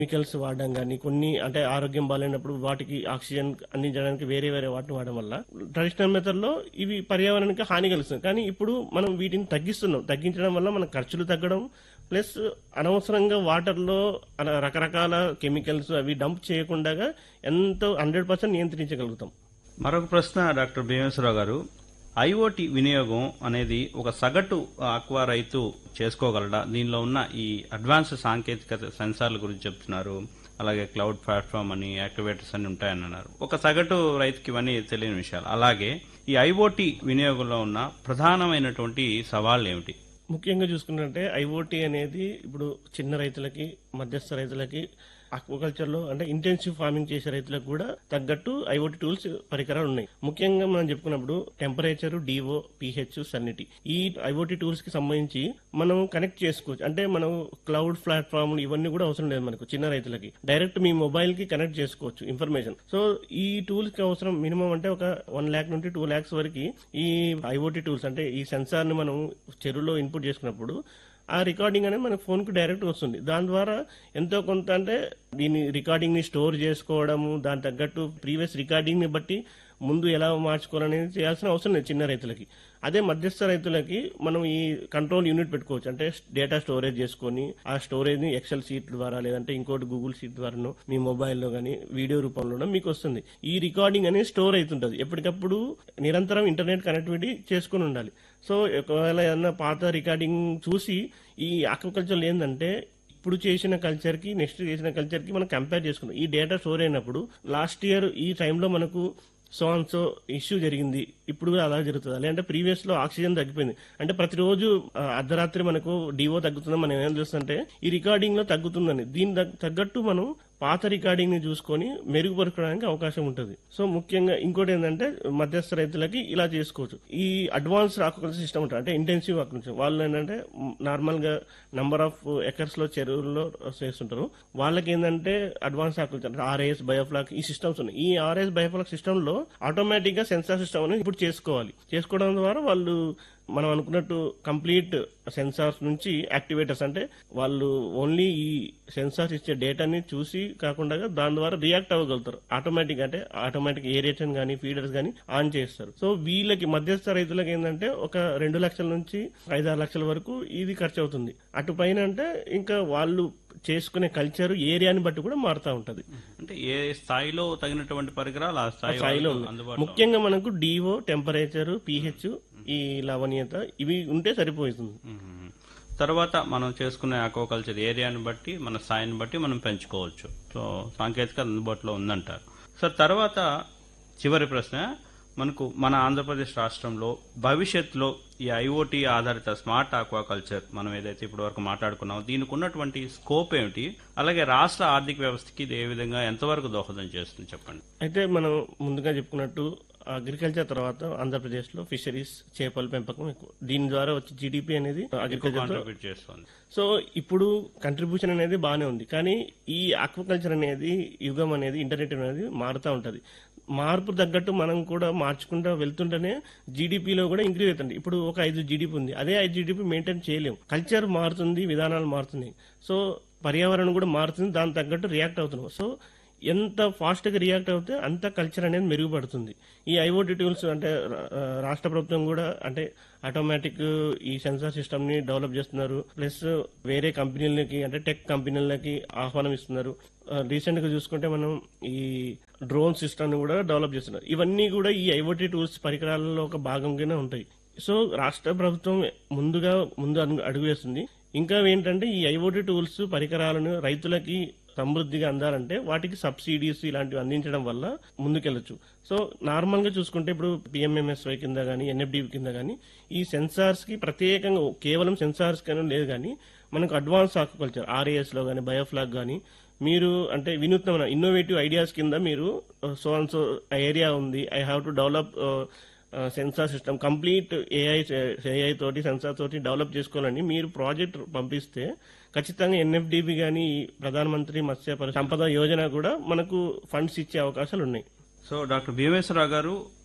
Chemicals వాడడం కానీ కొన్ని అంటే ఆరోగ్యం బాగాలేనప్పుడు వాటికి ఆక్సిజన్ అందించడానికి వేరే వేరే వాటిని వాడడం వల్ల ట్రెడిషనల్ మెథడ్ లో ఇవి పర్యావరణానికి హాని కలుస్తుంది కానీ ఇప్పుడు మనం వీటిని తగ్గిస్తున్నాం తగ్గించడం వల్ల మన ఖర్చులు తగ్గడం ప్లస్ అనవసరంగా వాటర్ లో అన- రకరకాల కెమికల్స్ అవి డంప్ చేయకుండా ఎంతో హండ్రెడ్ పర్సెంట్ నియంత్రించగలుగుతాం మరొక ప్రశ్న డాక్టర్ భీమేశ్వరరావు గారు ఐఓటి వినియోగం అనేది ఒక సగటు ఆక్వా రైతు చేసుకోగలడా దీనిలో ఉన్న ఈ అడ్వాన్స్ సాంకేతికత సెన్సార్ల గురించి చెప్తున్నారు అలాగే క్లౌడ్ ప్లాట్ఫామ్ అని యాక్టివేటర్స్ అని ఉంటాయని అన్నారు ఒక సగటు రైతుకి ఇవన్నీ తెలియని విషయాలు అలాగే ఈ ఐఓటి వినియోగంలో ఉన్న ప్రధానమైనటువంటి సవాళ్ళు ఏమిటి ముఖ్యంగా చూసుకున్నట్టే ఐఓటీ అనేది ఇప్పుడు చిన్న రైతులకి మధ్యస్థ రైతులకి అక్వాకల్చర్ లో అంటే ఇంటెన్సివ్ ఫార్మింగ్ చేసే రైతులకు కూడా తగ్గట్టు ఐఓటీ టూల్స్ పరికరాలు ఉన్నాయి ముఖ్యంగా మనం చెప్పుకున్నప్పుడు టెంపరేచర్ డివో పిహెచ్ సన్నిటి ఈ ఐఓటీ టూల్స్ కి సంబంధించి మనం కనెక్ట్ చేసుకోవచ్చు అంటే మనం క్లౌడ్ ప్లాట్ఫామ్ ఇవన్నీ కూడా అవసరం లేదు మనకు చిన్న రైతులకి డైరెక్ట్ మీ మొబైల్ కి కనెక్ట్ చేసుకోవచ్చు ఇన్ఫర్మేషన్ సో ఈ టూల్స్ కి అవసరం మినిమం అంటే ఒక వన్ ల్యాక్ నుండి టూ ల్యాక్స్ వరకు ఈ ఐఓటీ టూల్స్ అంటే ఈ సెన్సార్ ని మనం చెరువులో ఇన్పుట్ చేసుకున్నప్పుడు ఆ రికార్డింగ్ అనేది మన ఫోన్ కు డైరెక్ట్ వస్తుంది దాని ద్వారా ఎంతో కొంత అంటే దీని రికార్డింగ్ ని స్టోర్ చేసుకోవడము దాని తగ్గట్టు ప్రీవియస్ రికార్డింగ్ ని బట్టి ముందు ఎలా మార్చుకోవాలనేది చేయాల్సిన అవసరం లేదు చిన్న రైతులకి అదే మధ్యస్థ రైతులకి మనం ఈ కంట్రోల్ యూనిట్ పెట్టుకోవచ్చు అంటే డేటా స్టోరేజ్ చేసుకొని ఆ స్టోరేజ్ ని ఎక్సెల్ షీట్ ద్వారా లేదంటే ఇంకోటి గూగుల్ షీట్ ద్వారానో మీ మొబైల్లో కానీ వీడియో రూపంలో మీకు వస్తుంది ఈ రికార్డింగ్ అనేది స్టోర్ అవుతుంటది ఎప్పటికప్పుడు నిరంతరం ఇంటర్నెట్ కనెక్టివిటీ చేసుకుని ఉండాలి సో ఒకవేళ ఏదన్నా పాత రికార్డింగ్ చూసి ఈ ఆక్వాకల్చర్ ఏంటంటే ఇప్పుడు చేసిన కల్చర్ కి నెక్స్ట్ చేసిన కల్చర్ కి మనం కంపేర్ చేసుకున్నాం ఈ డేటా స్టోర్ అయినప్పుడు లాస్ట్ ఇయర్ ఈ టైంలో మనకు సో అండ్ సో ఇష్యూ జరిగింది ఇప్పుడు కూడా అలా జరుగుతుంది లేదంటే ప్రీవియస్ లో ఆక్సిజన్ తగ్గిపోయింది అంటే ప్రతిరోజు ఆ, అర్ధరాత్రి మనకు డివో తగ్గుతుందని మనం ఏం చేస్తుంటే ఈ రికార్డింగ్ లో తగ్గుతుందని దీని తగ్గ- తగ్గట్టు మనం పాత రికార్డింగ్ ని చూసుకొని మెరుగుపరచడానికి అవకాశం ఉంటుంది సో ముఖ్యంగా ఇంకోటి ఏంటంటే మధ్యస్థ రైతులకి ఇలా చేసుకోవచ్చు ఈ అడ్వాన్స్ ఆక్వాకల్చర్ సిస్టమ్ ఉంటుంది అంటే ఇంటెన్సివ్ ఆక్వాకల్చర్ వాళ్ళు ఏంటంటే నార్మల్ గా నంబర్ ఆఫ్ ఎకర్స్ లో చెరువుల్లో చేస్తుంటారు వాళ్ళకి ఏంటంటే అడ్వాన్స్ ఆక్వాకల్చర్ అంటే ఆర్ఏఎస్ బయోఫ్లాక్ ఈ సిస్టమ్స్ ఉన్నాయి ఈ ఆర్ఏఎస్ బయోఫ్లాక్ సిస్టమ్ లో ఆటోమేటిక్ గా సెన్సార్ సిస్టమ్ అనేది ఇప్పుడు చేసుకోవాలి చేసుకోవడం ద్వారా వాళ్ళు మనం అనుకున్నట్టు కంప్లీట్ సెన్సార్స్ నుంచి యాక్టివేటర్స్ అంటే వాళ్ళు ఓన్లీ ఈ సెన్సార్స్ ఇచ్చే డేటాని చూసి కాకుండా దాని ద్వారా రియాక్ట్ అవ్వగలుగుతారు ఆటోమేటిక్ అంటే ఆటోమేటిక్ ఏరియేషన్ కానీ ఫీడర్స్ కానీ ఆన్ చేస్తారు సో వీళ్ళకి మధ్యస్థ రైతులకు ఏంటంటే ఒక రెండు లక్షల నుంచి ఐదారు లక్షల వరకు ఇది ఖర్చు అవుతుంది అటు పైన అంటే ఇంకా వాళ్ళు చేసుకునే కల్చర్ ఏరియాని బట్టి కూడా మారుతూ ఉంటది అంటే ఏ స్థాయిలో తగినటువంటి పరికరాలు ఆ స్థాయి స్థాయిలో వాళ్ళకు ఉంది అందుబాటులో ముఖ్యంగా మనకు డివో టెంపరేచర్ పిహెచ్ ఈ లవణీయత ఇవి ఉంటే సరిపోతుంది మ్మ్. తర్వాత మనం చేసుకునే ఆక్వాకల్చర్ ఏరియాని బట్టి మన స్థాయిని బట్టి మనం పెంచుకోవచ్చు సో సాంకేతికత అందుబాటులో ఉందంటారు సార్ తర్వాత చివరి ప్రశ్న మనకు మన ఆంధ్రప్రదేశ్ రాష్ట్రంలో భవిష్యత్తులో ఈ ఐఓటీ ఆధారిత స్మార్ట్ ఆక్వాకల్చర్ మనం ఏదైతే ఇప్పటి వరకు మాట్లాడుకున్నామో దీనికి ఉన్నటువంటి స్కోప్ ఏమిటి అలాగే రాష్ట్ర ఆర్థిక వ్యవస్థకి ఇది ఏ విధంగా ఎంతవరకు దోహదం చేస్తుంది చెప్పండి అయితే మనం ముందుగా చెప్పుకున్నట్టు అగ్రికల్చర్ తర్వాత ఆంధ్రప్రదేశ్ లో ఫిషరీస్ చేపల పెంపకం ఎక్కువ దీని ద్వారా వచ్చే జీడిపి అనేది అగ్రికల్చర్ కాంట్రిబ్యూట్ చేస్తుంది సో ఇప్పుడు కంట్రిబ్యూషన్ అనేది బాగానే ఉంది కానీ ఈ ఆక్వాకల్చర్ అనేది యుగం అనేది ఇంటర్నెట్ అనేది మారుతూ ఉంటది మార్పు తగ్గట్టు మనం కూడా మార్చుకుంటూ వెళ్తుంటేనే జీడిపిలో కూడా ఇంక్రీజ్ అవుతుంది ఇప్పుడు ఒక ఐదు జీడిపి ఉంది అదే ఐదు జీడిపి మెయింటైన్ చేయలేము కల్చర్ మారుతుంది విధానాలు మారుతున్నాయి సో పర్యావరణం కూడా మారుతుంది దాని తగ్గట్టు రియాక్ట్ అవుతున్నాం సో ఎంత ఫాస్ట్ గా రియాక్ట్ అవుతే అంత కల్చర్ అనేది మెరుగుపడుతుంది ఈ ఐఓటీ టూల్స్ అంటే రా- రాష్ట్ర ప్రభుత్వం కూడా అంటే ఆటోమేటిక్ ఈ సెన్సార్ సిస్టమ్ ని డెవలప్ చేస్తున్నారు ప్లస్ వేరే కంపెనీలకి అంటే టెక్ కంపెనీలకి ఆహ్వానం ఇస్తున్నారు రీసెంట్ గా చూసుకుంటే మనం ఈ డ్రోన్ సిస్టమ్ ని కూడా డెవలప్ చేస్తున్నారు ఇవన్నీ కూడా ఈ ఐఓటీ టూల్స్ పరికరాలలో ఒక భాగంగానే ఉంటాయి సో రాష్ట్ర ప్రభుత్వం ముందుగా ముందు అడుగు- అడుగు వేస్తుంది ఇంకా ఏంటంటే ఈ ఐఓటీ టూల్స్ పరికరాలను రైతులకి సమృద్ధిగా అందాలంటే వాటికి సబ్సిడీస్ ఇలాంటివి అందించడం వల్ల ముందుకెళ్ళొచ్చు సో నార్మల్ గా చూసుకుంటే ఇప్పుడు పిఎంఎంఎస్వై కింద కానీ ఎన్ఎఫ్డి కింద కానీ ఈ సెన్సార్స్ కి ప్రత్యేకంగా కేవలం సెన్సార్స్ కానీ లేదు కానీ మనకు అడ్వాన్స్ ఆక్వాకల్చర్ ఆర్ఏఎస్ లో కానీ బయోఫ్లాగ్ కానీ మీరు అంటే వినూత్నమైన ఇన్నోవేటివ్ ఐడియాస్ కింద మీరు సో అండ్ సో ఏరియా ఉంది I have to develop sensor system complete AI AI తోటి సెన్సార్ తోటి డెవలప్ చేసుకోవాలని మీరు ప్రాజెక్ట్ పంపిస్తే ఖచ్చితంగా ఎన్ఎఫ్డిబి కానీ ప్రధానమంత్రి మత్స్య పరి- సంపద యోజన కూడా మనకు ఫండ్స్ ఇచ్చే అవకాశాలు ఉన్నాయి సో డాక్టర్ భీమేశ్వరరావు గారు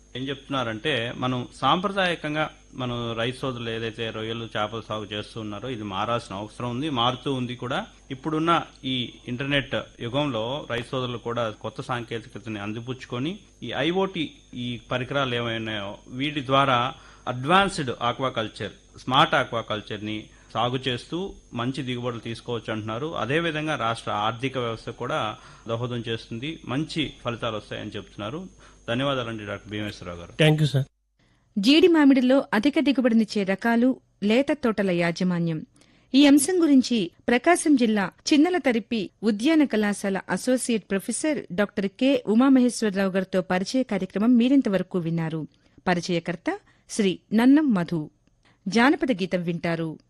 ఏం చెప్తున్నారంటే మనం సాంప్రదాయకంగా మనం రైతు సోదరులు ఏదైతే రొయ్యలు చేపల సాగు చేస్తూ ఉన్నారో ఇది మారాల్సిన అవసరం ఉంది మారుతూ ఉంది కూడా ఇప్పుడున్న ఈ ఇంటర్నెట్ యుగంలో రైతు సోదరులు కూడా కొత్త సాంకేతికతని అందిపుచ్చుకొని ఈ ఐఓటి ఈ పరికరాలు ఏమైనాయో వీటి ద్వారా అడ్వాన్స్డ్ ఆక్వాకల్చర్ స్మార్ట్ ఆక్వాకల్చర్ ని సాగు చేస్తూ మంచి దిగుబడులు తీసుకోవచ్చు అంటున్నారు అదేవిధంగా రాష్ట్ర ఆర్థిక వ్యవస్థ కూడా దోహదం చేస్తుంది మంచి ఫలితాలు వస్తాయని చెప్తున్నారు ధన్యవాదాలండి డాక్టర్ భీమేశ్వరరావు గారు థ్యాంక్ యూ సార్ జీడి మామిడిలో అధిక దిగుబడినిచ్చే రకాలు లేత తోటల యాజమాన్యం ఈ అంశం గురించి ప్రకాశం జిల్లా చిన్నల తరిపి ఉద్యాన కళాశాల associate professor doctor K Umamaheswararao గారితో పరిచయ కార్యక్రమం మీరింతవరకు విన్నారు పరిచయకర్త శ్రీ నన్నం మధు జానపద గీతం వింటారు